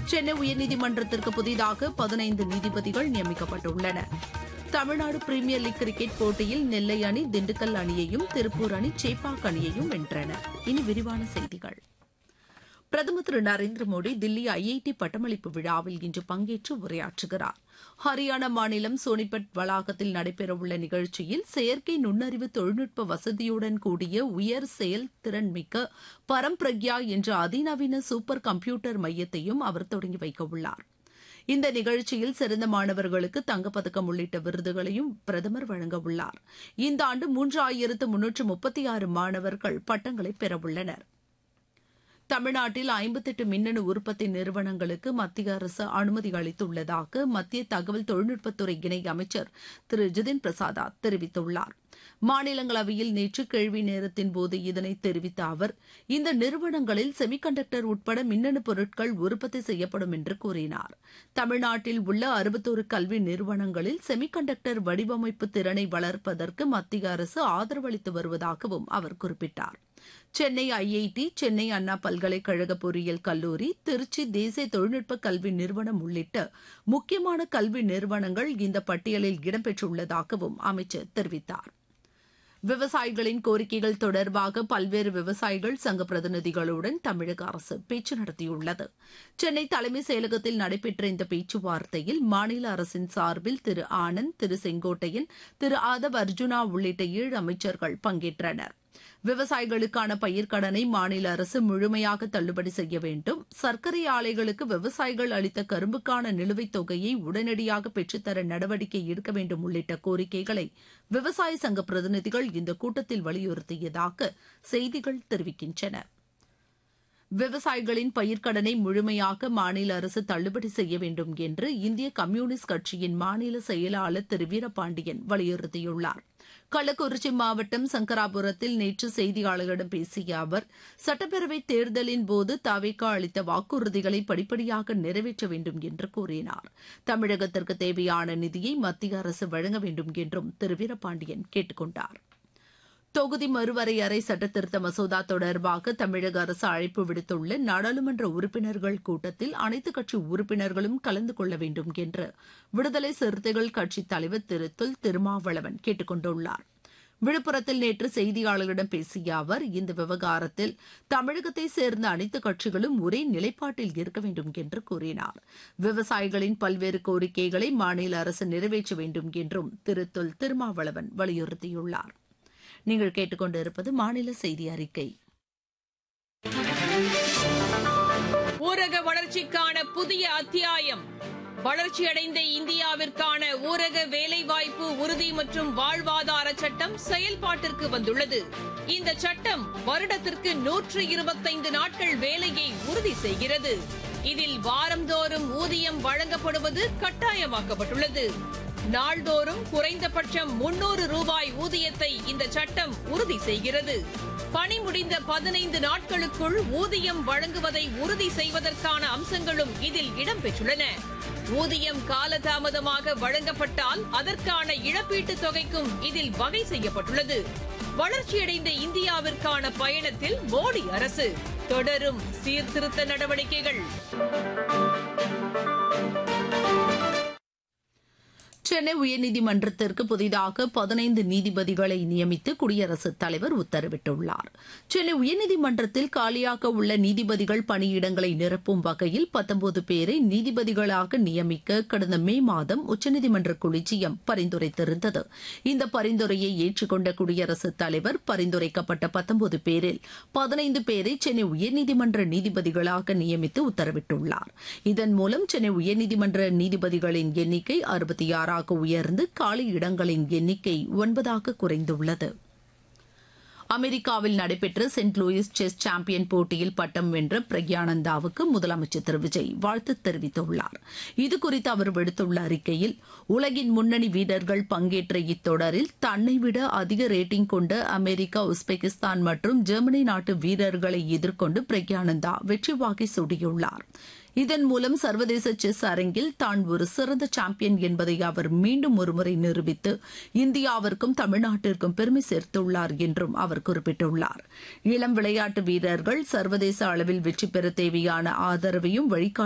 சென்னை உயர்நீதிமன்றத்திற்கு புதிதாக பதினைந்து நீதிபதிகள் நியமிக்கப்பட்டுள்ளனர் தமிழ்நாடு பிரீமியர் லீக் கிரிக்கெட் போட்டியில் நெல்லை அணி திண்டுக்கல் அணியையும் திருப்பூர் அணி சேப்பாக் அணியையும் வென்றன இனி விரிவான செய்திகள் பிரதமர் திரு நரேந்திர மோடி தில்லி ஐஐடி பட்டமளிப்பு விழாவில் இன்று பங்கேற்று உரையாற்றுகிறார் ஹரியானா மாநிலம் சோனிபட் வளாகத்தில் நடைபெறவுள்ள நிகழ்ச்சியில் செயற்கை நுண்ணறிவு தொழில்நுட்ப வசதியுடன் கூடிய உயர் செயல்திறன் மிக்க பரம்பிரக்யா என்ற அதிநவீன சூப்பர் கம்ப்யூட்டர் மையத்தையும் அவர் தொடங்கி வைக்கவுள்ளார் இந்த நிகழ்ச்சியில் சிறந்த மாணவர்களுக்கு தங்கப்பதக்கம் உள்ளிட்ட விருதுகளையும் பிரதமர் வழங்கவுள்ளார் இந்த ஆண்டு மூன்றாயிரத்து முன்னூற்று முப்பத்தி ஆறு மாணவர்கள் பட்டங்களை பெறவுள்ளனர் தமிழ்நாட்டில் ஐம்பத்தெட்டு மின்னணு உற்பத்தி நிறுவனங்களுக்கு மத்திய அரசு அனுமதி அளித்துள்ளதாக மத்திய தகவல் தொழில்நுட்பத்துறை இணை அமைச்சர் திரு ஜிதின் பிரசாதா தெரிவித்துள்ளார் மாநிலங்களவையில் நேற்று கேள்வி நேரத்தின் போது இதனை தெரிவித்த அவர் இந்த நிறுவனங்களில் செமிகண்டக்டர் உட்பட மின்னணு பொருட்கள் உற்பத்தி செய்யப்படும் என்று கூறினார் தமிழ்நாட்டில் உள்ள அறுபத்தோரு கல்வி நிறுவனங்களில் செமிகண்டக்டர் வடிவமைப்பு திறனை வளர்ப்பதற்கு மத்திய அரசு ஆதரவு அளித்து வருவதாகவும் அவர் குறிப்பிட்டார் சென்னை ஐஐடி சென்னை அண்ணா பல்கலைக்கழக பொறியியல் கல்லூரி திருச்சி தேசிய தொழில்நுட்ப கல்வி நிறுவனம் உள்ளிட்ட முக்கியமான கல்வி நிறுவனங்கள் இந்த பட்டியலில் இடம்பெற்றுள்ளதாகவும் அமைச்சர் தெரிவித்தார் விவசாயிகளின் கோரிக்கைகள் தொடர்பாக பல்வேறு விவசாயிகள் சங்க பிரதிநிதிகளுடன் தமிழக அரசு பேச்சு நடத்தியுள்ளது சென்னை தலைமைச் செயலகத்தில் நடைபெற்ற இந்த பேச்சுவார்த்தையில் மாநில அரசின் சார்பில் திரு ஆனந்த் திரு செங்கோட்டையன் திரு ஆதவ் அர்ஜுனா உள்ளிட்ட ஏழு அமைச்சர்கள் பங்கேற்றனர் விவசாயிகளுக்கான பயிர்க்கடனை மாநில அரசு முழுமையாக தள்ளுபடி செய்ய வேண்டும் சர்க்கரை ஆலைகளுக்கு விவசாயிகள் அளித்த கரும்புக்கான நிலுவைத் தொகையை உடனடியாக பெற்றுத்தர நடவடிக்கை எடுக்க வேண்டும் உள்ளிட்ட கோரிக்கைகளை விவசாய சங்க பிரதிநிதிகள் இந்த கூட்டத்தில் வலியுறுத்தியதாக செய்திகள் தெரிவிக்கின்றன விவசாயிகளின் பயிர்க்கடனை முழுமையாக மாநில அரசு தள்ளுபடி செய்ய வேண்டும் என்று இந்திய கம்யூனிஸ்ட் கட்சியின் மாநில செயலாளர் திரு வீரபாண்டியன் வலியுறுத்தியுள்ளார் கள்ளக்குறிச்சி மாவட்டம் சங்கராபுரத்தில் நேற்று செய்தியாளர்களிடம் பேசிய அவர் சட்டப்பேரவை தேர்தலின் போது தவிக அளித்த வாக்குறுதிகளை படிப்படியாக நிறைவேற்ற வேண்டும் என்று கூறினார் தமிழகத்திற்கு தேவையான நிதியை மத்திய அரசு வழங்க வேண்டும் என்றும் திரு வீரபாண்டியன் கேட்டுக் கொண்டார் தொகுதி மறுவரையறை சட்டத்திருத்த மசோதா தொடர்பாக தமிழக அரசு அழைப்பு விடுத்துள்ள நாடாளுமன்ற உறுப்பினர்கள் கூட்டத்தில் அனைத்துக் கட்சி உறுப்பினர்களும் கலந்து கொள்ள வேண்டும் என்று விடுதலை சிறுத்தைகள் கட்சித் தலைவர் திரு தொல் திருமாவளவன் கேட்டுக் கொண்டுள்ளார் விழுப்புரத்தில் நேற்று செய்தியாளர்களிடம் பேசிய அவர் இந்த விவகாரத்தில் தமிழகத்தை சேர்ந்த அனைத்து கட்சிகளும் ஒரே நிலைப்பாட்டில் இருக்க வேண்டும் என்று கூறினார் விவசாயிகளின் பல்வேறு கோரிக்கைகளை மாநில அரசு நிறைவேற்ற வேண்டும் என்றும் திரு தொல் திருமாவளவன் வலியுறுத்தியுள்ளார் நீங்கள் கேட்டுக்கொண்டிருப்பது மாநில செய்தி அறிக்கை ஊரக வளர்ச்சிக்கான புதிய அத்தியாயம் வளர்ச்சியடைந்த இந்தியாவிற்கான ஊரக வேலைவாய்ப்பு உறுதி மற்றும் வாழ்வாதார சட்டம் செயல்பாட்டிற்கு வந்துள்ளது இந்த சட்டம் வருடத்திற்கு நூற்று இருபத்தைந்து நாட்கள் வேலையை உறுதி செய்கிறது இதில் வாரந்தோறும் ஊதியம் வழங்கப்படுவது கட்டாயமாக்கப்பட்டுள்ளது நாள்தோறும் குறைந்தபட்சம் முன்னூறு ரூபாய் ஊதியத்தை இந்த சட்டம் உறுதி செய்கிறது பணி முடிந்த பதினைந்து நாட்களுக்குள் ஊதியம் வழங்குவதை உறுதி செய்வதற்கான அம்சங்களும் இதில் இடம்பெற்றுள்ளன ஊதியம் காலதாமதமாக வழங்கப்பட்டால் அதற்கான இழப்பீட்டுத் தொகைக்கும் இதில் வகை செய்யப்பட்டுள்ளது வளர்ச்சியடைந்த இந்தியாவிற்கான பயணத்தில் மோடி அரசு தொடரும் சீர்திருத்த நடவடிக்கைகள் சென்னை உயர்நீதிமன்றத்திற்கு புதிதாக பதினைந்து நீதிபதிகளை நியமித்து குடியரசுத் தலைவர் உத்தரவிட்டுள்ளார் சென்னை உயர்நீதிமன்றத்தில் காலியாக உள்ள நீதிபதிகள் பணியிடங்களை நிரப்பும் வகையில் பத்தொன்பது பேரை நீதிபதிகளாக நியமிக்க கடந்த மே மாதம் உச்சநீதிமன்ற கொலிஜியம் பரிந்துரைத்திருந்தது இந்த பரிந்துரையை ஏற்றுக்கொண்ட குடியரசுத் தலைவர் பரிந்துரைக்கப்பட்ட பத்தொன்பது பேரில் பதினைந்து பேரை சென்னை உயர்நீதிமன்ற நீதிபதிகளாக நியமித்து உத்தரவிட்டுள்ளார் இதன் மூலம் சென்னை உயர்நீதிமன்ற நீதிபதிகளின் எண்ணிக்கை அறுபத்தி ஆறாக உயர்ந்து காலி இடங்களின் எண்ணிக்கை ஒன்பதாக குறைந்துள்ளது அமெரிக்காவில் நடைபெற்ற சென்ட் லூயிஸ் செஸ் சாம்பியன் போட்டியில் பட்டம் வென்ற பிரக்யானந்தாவுக்கு முதலமைச்சர் திரு விஜய் வாழ்த்து தெரிவித்துள்ளார் இதுகுறித்து அவர் விடுத்துள்ள அறிக்கையில் உலகின் முன்னணி வீரர்கள் பங்கேற்ற இத்தொடரில் தன்னை விட அதிக ரேட்டிங் கொண்ட அமெரிக்கா உஸ்பெகிஸ்தான் மற்றும் ஜெர்மனி நாட்டு வீரர்களை எதிர்கொண்டு பிரக்யானந்தா வெற்றி வாகை சூடியுள்ளார் இதன் மூலம் சர்வதேச செஸ் அரங்கில் தான் ஒரு சிறந்த சாம்பியன் என்பதை அவர் மீண்டும் ஒருமுறை நிரூபித்து இந்தியாவிற்கும் தமிழ்நாட்டிற்கும் பெருமை சேர்த்துள்ளார் என்றும் அவர் குறிப்பிட்டுள்ளார் இளம் விளையாட்டு வீரர்கள் சர்வதேச அளவில் வெற்றி பெற தேவையான ஆதரவையும் வழிகாட்டு